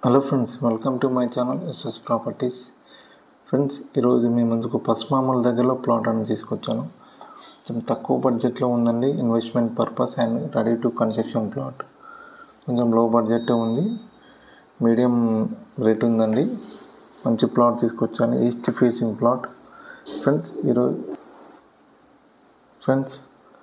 hello friends welcome to my channel SS properties friends ఈరోజు మీ ముందుకు పసుమామల దగ్గరలో ప్లాట్ అని తీసుకొచ్చాను కొంచెం తక్కువ బడ్జెట్లో ఉందండి investment purpose and ready to construction plot కొంచెం లో బడ్జెట్ ఉంది మీడియం రేట్ ఉందండి మంచి ప్లాట్ తీసుకొచ్చాను ఈస్ట్ ఫేసింగ్ ప్లాట్ ఫ్రెండ్స్ ఈరోజు ఫ్రెండ్స్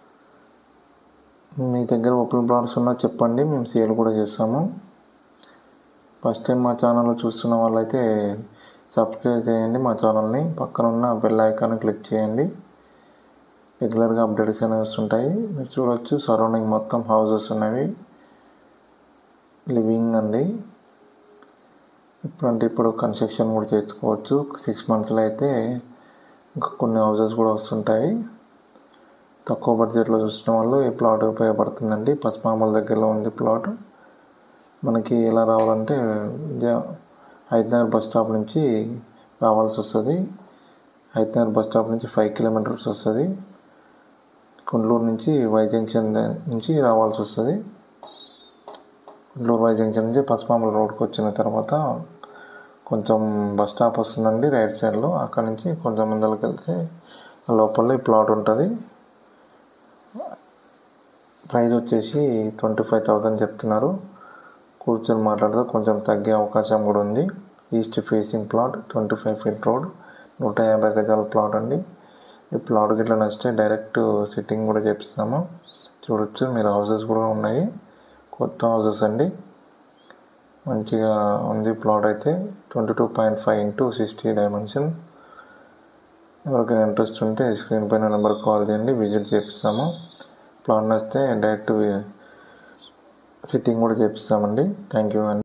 మీ దగ్గర ఓపెన్ ప్లాట్స్ ఉన్నా చెప్పండి మేము సేల్ కూడా చేస్తాము ఫస్ట్ టైం మా ఛానల్ చూస్తున్న వాళ్ళైతే సబ్స్క్రైబ్ చేయండి మా ఛానల్ని పక్కన ఉన్న బెల్ ఐకాన్ క్లిక్ చేయండి రెగ్యులర్గా అప్డేట్స్ అనేవి వస్తుంటాయి మీరు చూడొచ్చు సరౌండింగ్ మొత్తం హౌసెస్ ఉన్నవి లివింగ్ అండి ఇప్పుడంటే ఇప్పుడు కన్స్ట్రక్షన్ కూడా చేసుకోవచ్చు సిక్స్ మంత్స్లో అయితే ఇంకా కొన్ని హౌసెస్ కూడా వస్తుంటాయి తక్కువ బడ్జెట్లో చూసిన వాళ్ళు ఈ ప్లాట్ ఉపయోగపడుతుందండి పసుమామల దగ్గరలో ఉంది ప్లాట్ మనకి ఎలా రావాలంటే హైదరాబాద్ బస్ స్టాప్ నుంచి రావాల్సి వస్తుంది హైదరాబాద్ బస్ స్టాప్ నుంచి ఫైవ్ కిలోమీటర్స్ వస్తుంది కుండ్లూరు నుంచి వై జంక్షన్ నుంచి రావాల్సి వస్తుంది కుండ్లూరు వై జంక్షన్ నుంచి పసుమామల రోడ్కి వచ్చిన తర్వాత కొంచెం బస్ స్టాప్ వస్తుందండి రైట్ సైడ్లో అక్కడ నుంచి కొంచెం ముందరికి వెళ్తే లోపల ఈ ప్లాట్ ఉంటుంది ప్రైస్ వచ్చేసి ట్వంటీ ఫైవ్ థౌజండ్ చెప్తున్నారు కూర్చొని మాట్లాడితే కొంచెం తగ్గే అవకాశం కూడా ఉంది east facing plot twenty five feet road నూట యాభై గజాల ప్లాట్ అండి ఈ ప్లాట్ గిట్లా నచ్చితే డైరెక్ట్ సిట్టింగ్ కూడా చేపిస్తాము చూడొచ్చు మీరు హౌసెస్ కూడా ఉన్నాయి కొత్త హౌసెస్ అండి మంచిగా ఉంది ప్లాట్ అయితే twenty two point five into sixty dimension ఎవరికైనా ఇంట్రెస్ట్ ఉంటే స్క్రీన్ పైన నెంబర్కి కాల్ చేయండి విజిట్ చేపిస్తాము ప్లాట్ నచ్చితే డైరెక్ట్ సిట్టింగ్ కూడా చేపిస్తామండి థ్యాంక్ యూ అండి